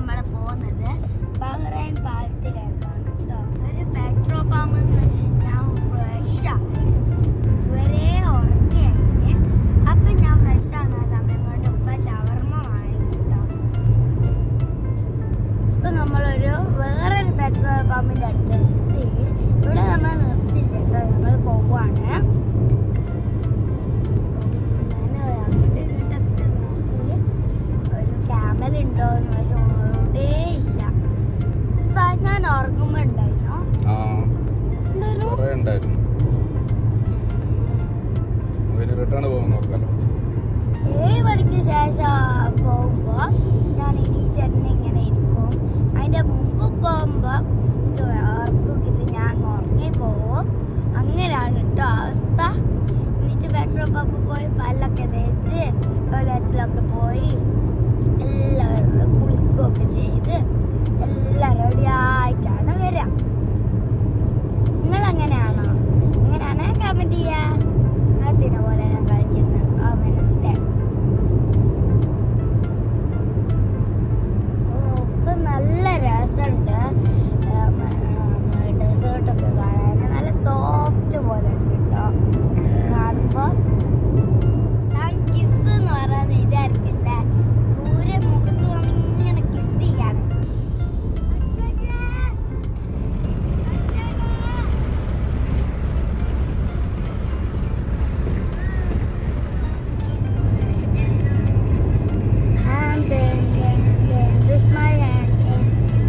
നമ്മൾ പോകുന്നത് ബഹ്റൈൻ പാലത്തിലേക്കാണ് കേട്ടോ ഒരു പെട്രോൾ പമ്പിൽ ഞാൻ ഫ്രഷ് ആണ് ഇതുവരെ ഉറങ്ങിയായിരുന്നു അപ്പൊ ഞാൻ ഫ്രഷ് ആവുന്ന സമയം കൊണ്ട് ഉപ്പ ഷവർമ്മ വാങ്ങി കേട്ടോ ഇപ്പൊ നമ്മളൊരു വേറൊരു പെട്രോൾ പമ്പിന്റെ അടുത്ത് എത്തി ഇവിടെ നമ്മൾ നിർത്തില്ല കേട്ടോ നമ്മൾ പോവാണ് ഞാൻ അങ്ങോട്ടും ഇങ്ങോട്ടൊക്കെ നോക്കി ഒരു ക്യാമൽ ഉണ്ടോ എന്ന് പക്ഷെ എവിടെ ഇല്ല ഇപ്പൊ ഞാൻ ഉറങ്ങുമ്പോ ഉണ്ടായിരുന്നോ ആ ഉണ്ടായിരുന്നു കുറേ ഉണ്ടായിരുന്നു അതിന് റിട്ടേൺ പോകാൻ നോക്കാലോ ഏഴ് മണിക്ക് ശേഷം പോകുമ്പോ ഞാൻ ഇനി ചെന്ന് ഇങ്ങനെ ഇരിക്കും അതിന്റെ മുമ്പ് പോകുമ്പോ എനിക്ക് ഉറക്കിട്ട് ഞാൻ ഉറങ്ങി പോവും അങ്ങനെയാണ് കേട്ടോ അവസ്ഥ എന്നിട്ട് പെട്രോൾ പമ്പ് പോയി പല്ലൊക്കെ തേച്ച് ടോയ്ലറ്റിലൊക്കെ പോയി എല്ലാവരും കുളിക്കുകയൊക്കെ ചെയ്ത് എല്ലാം റെഡി ആയിട്ടാണ് വരിക നിങ്ങൾ അങ്ങനെയാണോ അങ്ങനെയാണേ കമന്റ് ചെയ്യാ അതിനെ പോലെ ഞാൻ കഴിക്കുന്നത് ആ മനസ്സിലായി ഓ ഇപ്പൊ നല്ല രസമുണ്ട് ഡെസേർട്ടൊക്കെ കാണാൻ നല്ല സോഫ്റ്റ് പോലെ ഉണ്ട് കേട്ടോ കാണുമ്പോ സൺ കിസ് എന്ന് പറയുന്നത് ഇതായിരിക്കില്ലേ ദൂരെ മുഖത്ത് വന്ന് ഇങ്ങനെ കിസ് ചെയ്യാണ് And then, then, then, this my answer.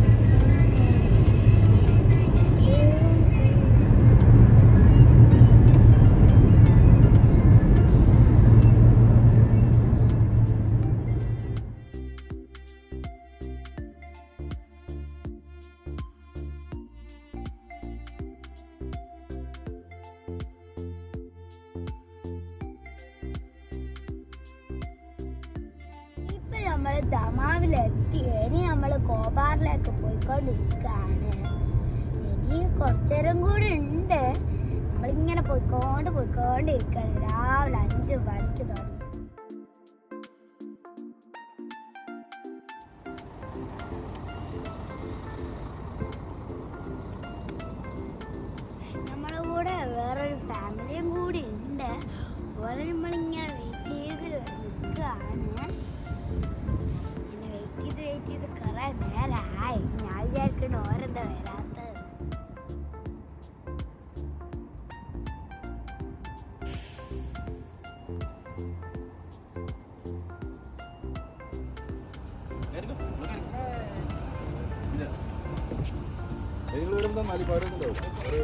ഇപ്പൊ നമ്മള് ദമാവിലെത്തി ഇനി നമ്മള് കോബാറിലേക്ക് പോയിക്കൊണ്ടിരിക്കാണ് ഇനി കുറച്ചേരം കൂടി ഉണ്ട് നമ്മളിങ്ങനെ പോയിക്കൊണ്ട് പോയിക്കൊണ്ടിരിക്കാണ് രാവിലെ അഞ്ചു മണിക്ക് തുടങ്ങി നമ്മുടെ കൂടെ വേറൊരു ഫാമിലിയും കൂടി ഉണ്ട് അതുപോലെ നമ്മളിങ്ങനെ വെയിറ്റ് ചെയ്ത് നിൽക്കുകയാണ് ഇങ്ങനെ വെയിറ്റ് ചെയ്ത് വെയിറ്റ് ചെയ്ത് കുറെ നേരമായി ഞാൻ വിചാരിക്കണ്ട ഓരെന്താ വരാത്തത് നിങ്ങൾ ഇവിടുന്ന് മലിപ്പാടുന്നുണ്ടാവും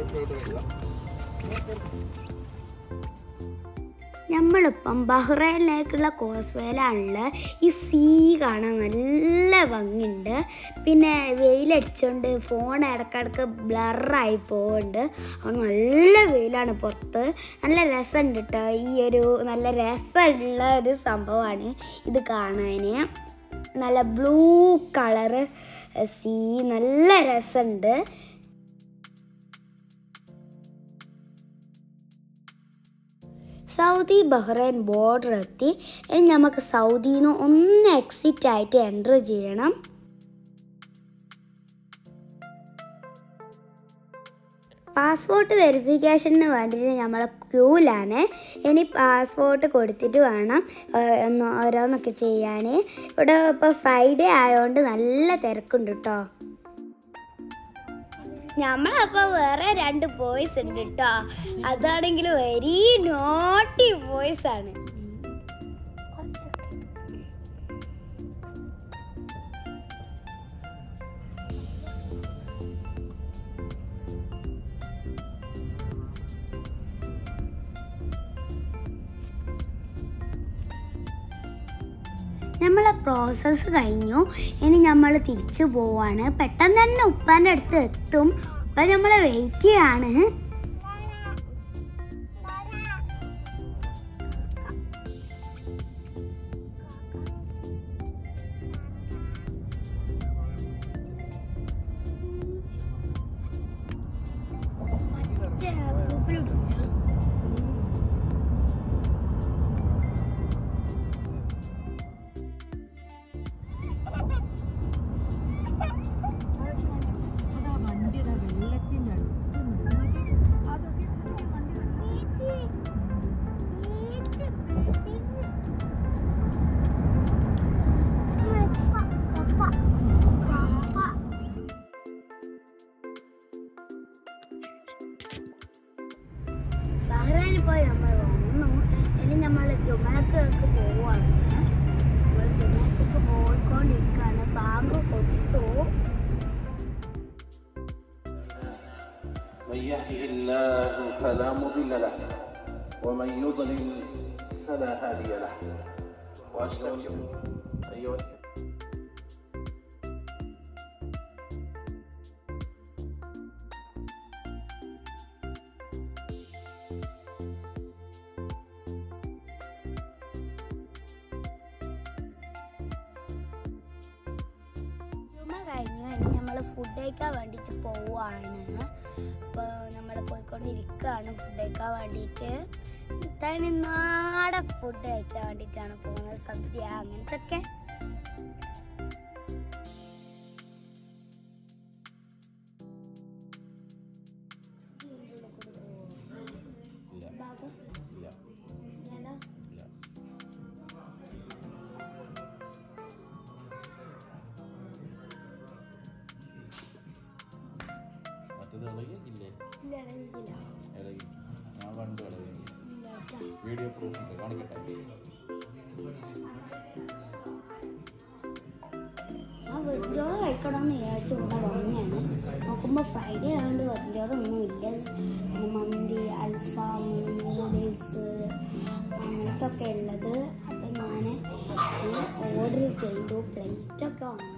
നമ്മളിപ്പം ബഹ്റൈനിലേക്കുള്ള കോസ്വേലാണുള്ള ഈ സീ കാണാൻ നല്ല ഭംഗിയുണ്ട് പിന്നെ വെയിലടിച്ചുകൊണ്ട് ഫോൺ ഇടക്കിടക്ക് ബ്ലറായി പോകുന്നുണ്ട് അത് നല്ല വെയിലാണ് പുറത്ത് നല്ല രസമുണ്ട് കേട്ടോ ഈ ഒരു നല്ല രസമുള്ള ഒരു സംഭവമാണ് ഇത് കാണാൻ നല്ല ബ്ലൂ കളറ് സീ നല്ല രസമുണ്ട് സൗദി ബഹ്റൈൻ ബോർഡർ എത്തി ഇനി നമുക്ക് സൗദിയിൽ നിന്ന് ഒന്ന് എക്സിറ്റ് ആയിട്ട് എൻ്റർ ചെയ്യണം പാസ്പോർട്ട് വെരിഫിക്കേഷന് വേണ്ടിയിട്ട് നമ്മളെ ക്യൂലാണ് ഇനി പാസ്പോർട്ട് കൊടുത്തിട്ട് വേണം ഏഹ്, ഒന്ന് ഓരോന്നൊക്കെ ചെയ്യാൻ ഇവിടെ ഇപ്പോൾ ഫ്രൈഡേ ആയതുകൊണ്ട് നല്ല തിരക്കുണ്ട് കേട്ടോ നമ്മളപ്പോൾ വേറെ രണ്ട് ബോയ്സ് ഉണ്ട് കേട്ടോ അതാണെങ്കിൽ വെരി നോട്ടി ബോയ്സ് ആണ് നമ്മളെ പ്രോസസ്സ് കഴിഞ്ഞു ഇനി നമ്മൾ തിരിച്ചു പോവാണ് പെട്ടെന്ന് തന്നെ ഉപ്പാൻ്റെ അടുത്ത് എത്തും ഉപ്പ നമ്മളെ വെയിറ്റ് ചെയ്യാണ് ബീച്ചിൽ പോയി നമ്മൾ വന്നു ഇനി നമ്മൾ ജുമാക്കക്ക് പോവാണ് നമ്മൾ ജുമാക്കക്ക് പോയിക്കൊണ്ടിരിക്കുകയാണ് ബാങ്ക് കൊടുത്തു من يهده الله فلا مضل له ومن يضلل فلا هادي له واشهد ايها ജുമ കഴിഞ്ഞു ഇനി നമ്മൾ ഫുഡ് കഴിക്കാൻ വേണ്ടിയിട്ട് പോവാണ് അപ്പോൾ നമ്മൾ പോയിക്കൊണ്ടിരിക്കുകയാണ് ഫുഡ് കഴിക്കാൻ വേണ്ടിയിട്ട് തനി നാടൻ ഫുഡ് കഴിക്കാൻ വേണ്ടിയിട്ടാണ് പോകുന്നത് സദ്യ അങ്ങനത്തെ ഒക്കെ ഇല്ല ബാബു ഇല്ല ഞാനോ ഇല്ല മറ്റേത് ഇളകിയില്ലേ ഇല്ല ഇല്ല ഇളകി ഞാൻ കണ്ടു ഇളകി ഇല്ല കേട്ടോ. വീഡിയോ പ്രൂഫ് ഉണ്ട് കാണിക്കട്ടെ ആ വെറുംചോറ് കഴിക്കണമെന്ന് വിചാരിച്ചു ഇവിടെ വന്നതാണ് നോക്കുമ്പോൾ ഫ്രൈഡേ ആയതുകൊണ്ട് വെറുംചോറൊന്നും ഇല്ല പിന്നെ മന്തി അൽഫാം നൂഡിൽസ് അങ്ങനത്തെ ഒക്കെ ഉള്ളത് അപ്പം ഞാൻ ഓർഡർ ചെയ്തു പ്ലേറ്റൊക്കെ വന്നു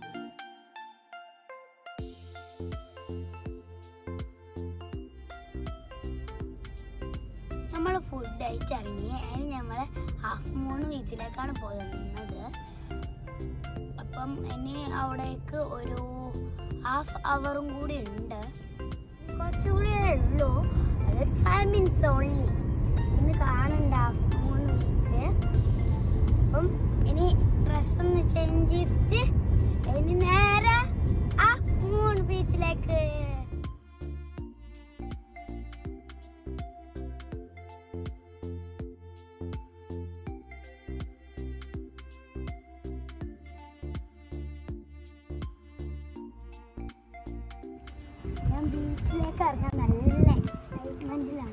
നമ്മൾ ഫുഡ് കഴിച്ചിറങ്ങി അതിന് നമ്മൾ ഹാഫ് മൂൺ ബീച്ചിലേക്കാണ് പോയിരുന്നത് അപ്പം ഇനി അവിടേക്ക് ഒരു ഹാഫ് അവറും കൂടി ഉണ്ട് കുറച്ചുകൂടി ഉള്ളൂ അതൊരു ഫൈവ് മിനിറ്റ്സ് ഓൺലി ഇന്ന് കാണണ്ട ഹാഫ് മൂൺ ബീച്ച് അപ്പം ഇനി ഡ്രസ് ഒന്ന് ചേഞ്ച് ചെയ്തിട്ട് ഇനി നേരെ ഹാഫ് മൂൺ ബീച്ചിലേക്ക് ഞാൻ ബീച്ചിലേക്ക് ഇറങ്ങാൻ നല്ല എക്സൈറ്റ്മെന്റിലാണ്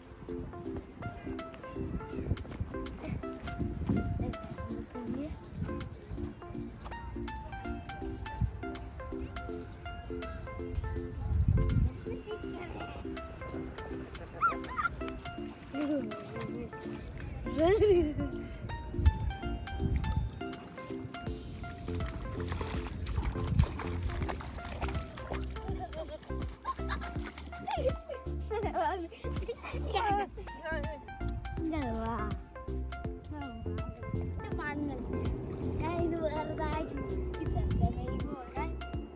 ഞാൻ ഇത് വെറുതായിട്ട് ഇതല്ലേ മെയിൻ പോകാൻ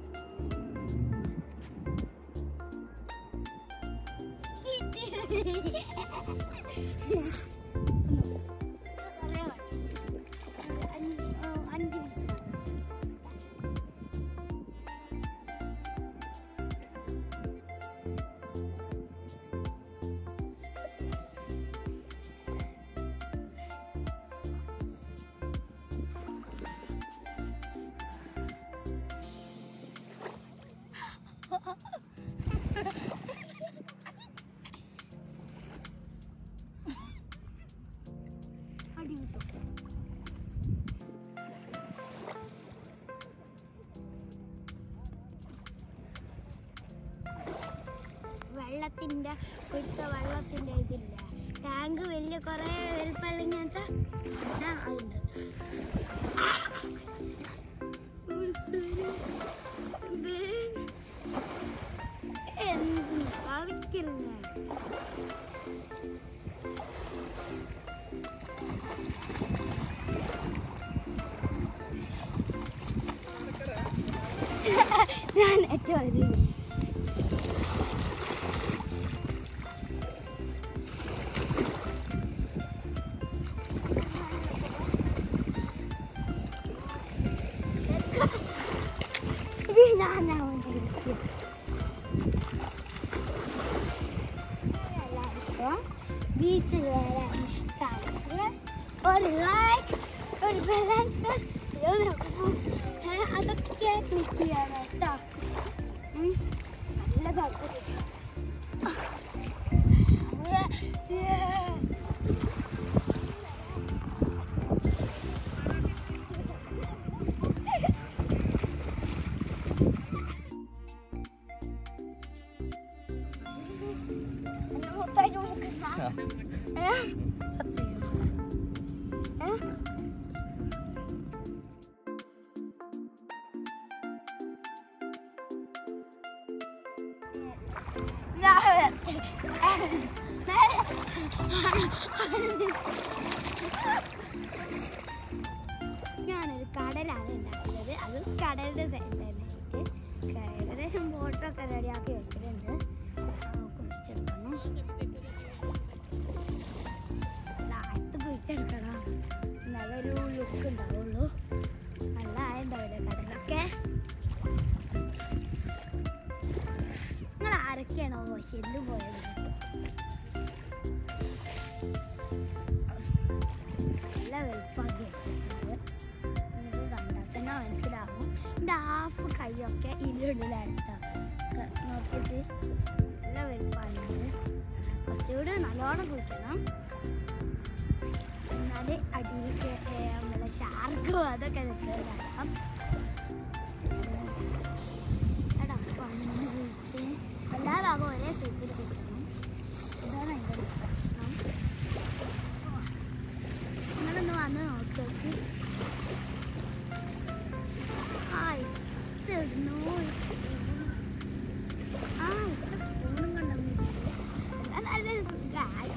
അഞ്ച് മിനിറ്റ് അടി കിട്ടും വെള്ളത്തിന്റെ ഇവിടുത്തെ വെള്ളത്തിന്റെ ഇതില്ല ടാങ്ക് വലിയ കുറെ വലിപ്പമിങ്ങനത്തെ അതുണ്ട് എന്ത് കളിക്കില്ല ഞാൻ ഏറ്റവും അധികം ബീച്ചിൽ വരാൻ ഇഷ്ടമാണ് ഒരു ലൈക്ക് ഒരു ബെലൈക്ക് അതൊക്കെ ക്ലിക്ക് ചെയ്യണം കേട്ടോ ഉം. നല്ല താല്പര്യം ഏ? സത്യം. ഏ? ഞാൻ ഞാനൊരു കടലാണ് ഉണ്ടാക്കുന്നത് അത് കടലിൻ്റെ സൈഡിലായിട്ട് ഏകദേശം ബോട്ടൊക്കെ റെഡിയാക്കി വെച്ചിട്ടുണ്ട് നമുക്ക് കുഴിച്ചെടുക്കണം താഴത്ത് കുഴിച്ചെടുക്കണം നല്ലൊരു ലുക്ക് ഉണ്ടാവുള്ളൂ നല്ല ആയുണ്ടാവില്ല കടലൊക്കെ നിങ്ങൾ ആരൊക്കെയാണോ ശെല്ലു പോയത് നല്ല വെളുപ്പാക്കി നിങ്ങൾക്ക് കണ്ടാൽ തന്നെ മനസ്സിലാവും എൻ്റെ ഹാഫ് കൈയൊക്കെ ഇരുടിലാണ് കേട്ടോ നോക്കിയിട്ട് നല്ല വെളുപ്പാണ് കുറച്ചുകൂടി നല്ലോണം കുളിക്കണം എന്നാല് അടിയിലേക്ക് നമ്മളെ ഷാർക്കോ അതൊക്കെ നിൽക്കുന്നത് കാണാം എടാ പണ്ട് കുളിച്ച് എല്ലാ ഭാഗവും ഒരേ സൈസിൽ കുളിക്കണം ഇതാണ് എൻ്റെ പ്രശ്നം നിങ്ങളൊന്ന് വന്ന് നോക്ക് ആയി ഇടുന്നു ആ ഇവിടെ ഫോണും കൊണ്ടുവന്നു നല്ല സുഖമായി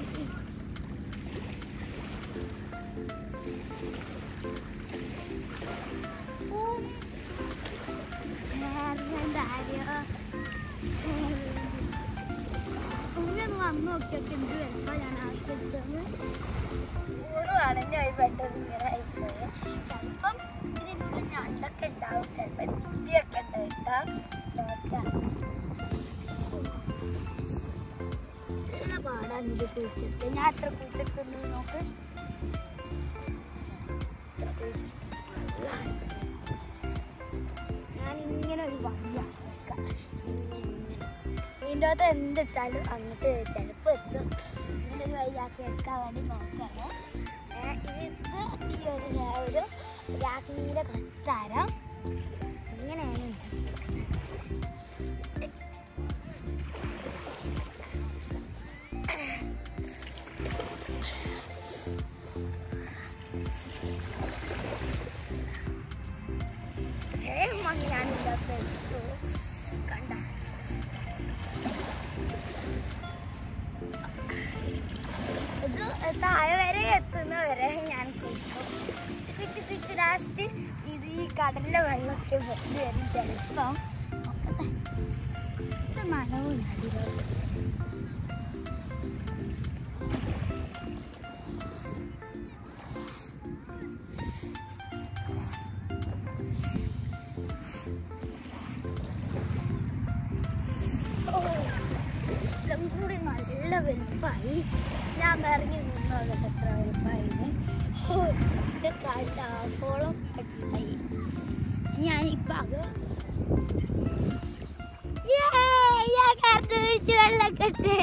ഉമ്മയൊന്ന് വന്ന് നോക്കിയൊക്കെ എന്ത് വരുമ്പോ ഞാൻ ആവശ്യപ്പെട്ടത് ഊണുമാണ് ഞാൻ പെട്ടെന്ന് ഇങ്ങനെ ആയിപ്പോയത് ചിലപ്പം ഇതിനുള്ളിൽ ഞണ്ടൊക്കെ ഉണ്ടാവും ചിലപ്പോൾ നീതിയൊക്കെ ഉണ്ട് കേട്ടോ നോക്കാം നല്ല പാടാണ് ഇത് കുഴിച്ചെടുത്ത് ഞാൻ എത്ര കുഴിച്ചെടുത്തുണ്ട് നോക്ക് എത്ര കുഴിച്ചെടുത്തു? നല്ല ആഴത്തിൽ. ഞാൻ ഇങ്ങനെ ഒരു വഴി ആക്കാം ഇതിൻ്റെ അകത്ത് എന്തിട്ടാലും അങ്ങോട്ട് ചിലപ്പോൾ എത്തും ഇങ്ങനെ ഒരു വഴിയാക്കി എടുക്കാൻ വേണ്ടി നോക്കാണ് ഏ, ഇത് ഈ ഒരു രാ- ഒരു രാജ്ഞിയുടെ കൊട്ടാരം ഇങ്ങനെയാണ് ഉണ്ടാക്കിയിരിക്കുന്നത്. ഇത്രയും ഭംഗിയാണ് ഇതിനകത്ത് എടുത്തു കണ്ട ഇത് താഴെ വരെ എത്തുന്ന വരെ ഞാൻ കുളിക്കും കുച്ച് കുച്ച് ലാസ്റ്റ് ഇത് ഈ കടലിലെ വെള്ളമൊക്കെ വെട്ടി വരും ചിലപ്പം നോക്കട്ടെ ഇത് മണവും അതിലോട്ട് ഓ, ഇതും കൂടി നല്ല വലുപ്പമായി ഞാൻ ഇറങ്ങി നിന്നു നോക്കട്ടെ എത്ര വലുപ്പമായിന് ഓ ഇത് കാട്ടാക്കോളം കട്ടായി ഞാനിപ്പോൾ അത് Yay! ഞാൻ കറണ്ട് ഒഴിച്ച് വെള്ളക്കെട്ട്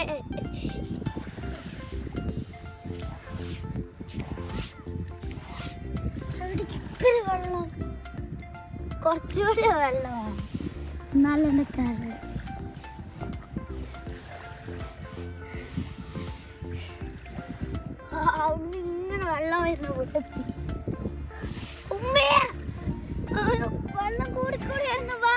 അവിടേക്കൊരു വെള്ളം കുറച്ചുകൂടി വെള്ളമാണ് എന്നാലും എൻ്റെ കറ അവിടെ ഇങ്ങനെ വെള്ളം വരുന്ന കൂട്ടത്തിൽ ഉമ്മേ ആ, വെള്ളം കൂടി കൂടി വരുന്നു വാ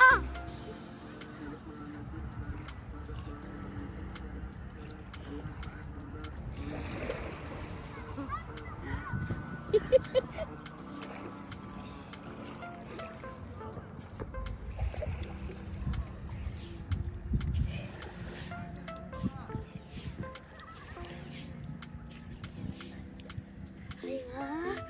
അയ്യോ.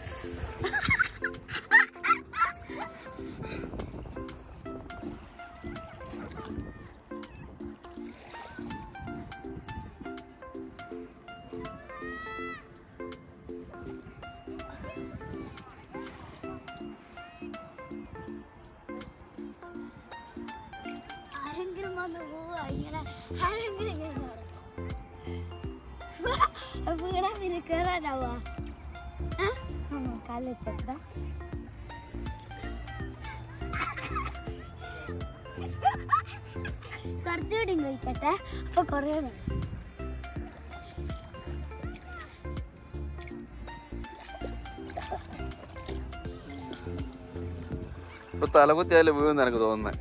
ആരെങ്കിലും വന്ന് പോവാ ഇങ്ങനെ ആരെങ്കിലും ഇങ്ങനെ നടക്കും വീടാൻ പിന്നെ കയറാനാവാ കാലെത്ത കുറച്ചുകൂടി കഴിക്കട്ടെ അപ്പൊ കുറേ ഇപ്പൊ തലകുത്തിയാലും വീഴുന്ന് എനിക്ക് തോന്നുന്നത്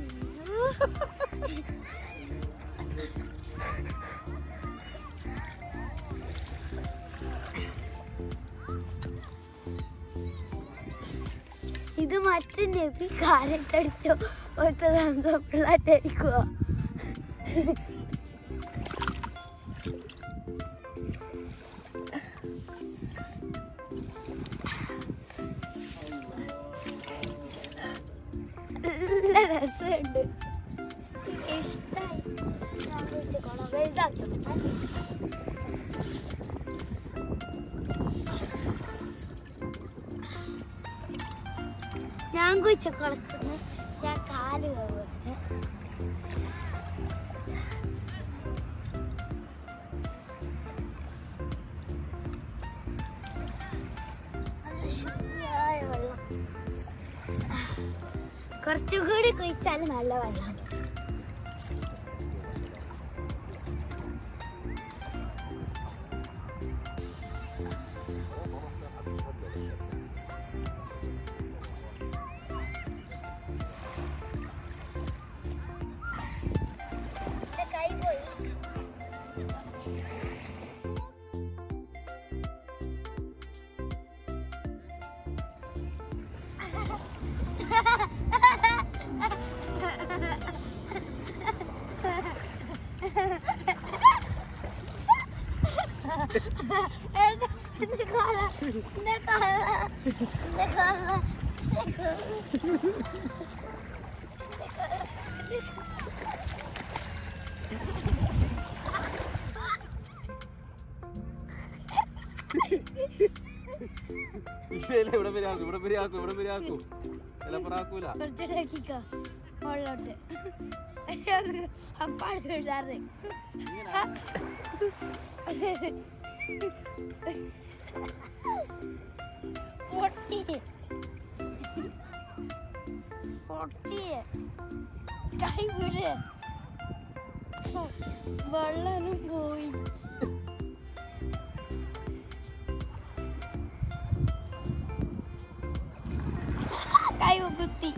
ഇത് മറ്റേ നബി കാലിട്ടടിച്ചോ ഒത്ത പിള്ളേരായിരിക്കുവോ നല്ല രസമുണ്ട് ഇഷ്ടായി ഞാൻ വെച്ചോളാം വലുതാക്കി ഞാൻ കുച്ച കളക്കുന്നു ഞാൻ കാല് കഴുകുന്നു നല്ല ശുദ്ധിയായ വെള്ളം കുറച്ചുകൂടി കുഴിച്ചാൽ നല്ല വെള്ളം എന്റെ കൈ പോയി എന്റെ കാല എന്റെ കാല എന്റെ കാല എന്റെ കാല ഇവിടെ വരെ ആക്കും ഇവിടെ വരെ ആക്കും ഇവിടെ വരെ ആക്കും ചിലപ്പോൾ ആക്കൂല കുറച്ചുകൂടെ മുകളിലോട്ട് അപ്പാട് വീഴാറ് പൊട്ടി പൊട്ടി കൈ വീട് വെള്ളം പോയി കൈ കുത്തി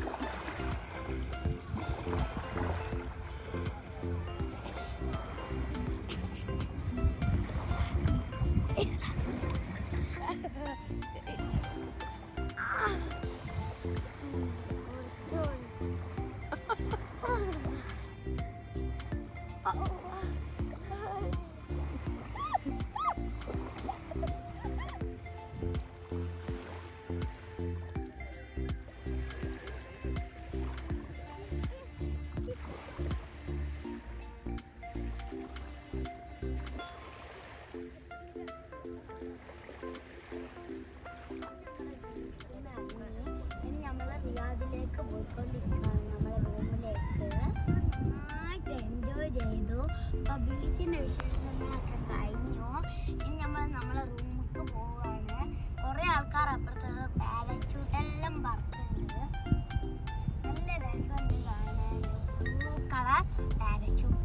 ഇനി നമ്മള് റിയാദിലേക്ക് പോയിക്കൊണ്ടിരിക്കുകയാണ് നമ്മളെ റൂമിലേക്ക് നന്നായിട്ട് എൻജോയ് ചെയ്തു അപ്പൊ ബീച്ചിന്റെ വിശേഷങ്ങളൊക്കെ കഴിഞ്ഞു ഇനി നമ്മൾ നമ്മളെ റൂമിലേക്ക് പോവാണ് കുറെ ആൾക്കാർ അപ്പുറത്ത് പാരച്ചൂട്ടെല്ലാം പറക്കുന്നുണ്ട് നല്ല രസമുണ്ട് കാണാൻ ബ്ലൂ കളർ പാരച്ചൂട്ട്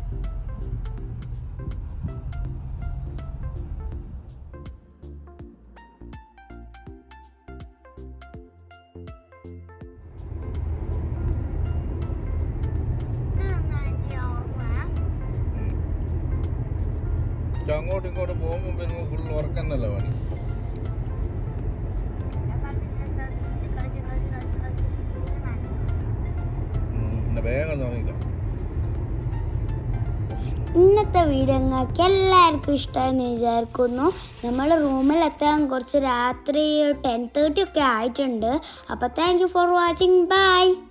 ഇത് നന്നായിട്ട് ഓർമ്മ അങ്ങോട്ടും ഇങ്ങോട്ടും പോകുമ്പോൾ വരുമ്പോൾ ഫുൾ ഉറക്കന്നല്ല പണി ബീച്ച് കളിച്ച് കളിച്ച് കളിച്ച് കളിച്ച് ക്ഷീണമായി ഉം, പിന്നെ വേഗം തുടങ്ങിക്കാം ഇന്നത്തെ വീഡിയോ നിങ്ങൾക്ക് എല്ലാവർക്കും ഇഷ്ടമായെന്ന് വിചാരിക്കുന്നു നമ്മൾ റൂമിലെത്താൻ കുറച്ച് രാത്രി ടെൻ തേർട്ടി ഒക്കെ ആയിട്ടുണ്ട് അപ്പോൾ thank you for watching by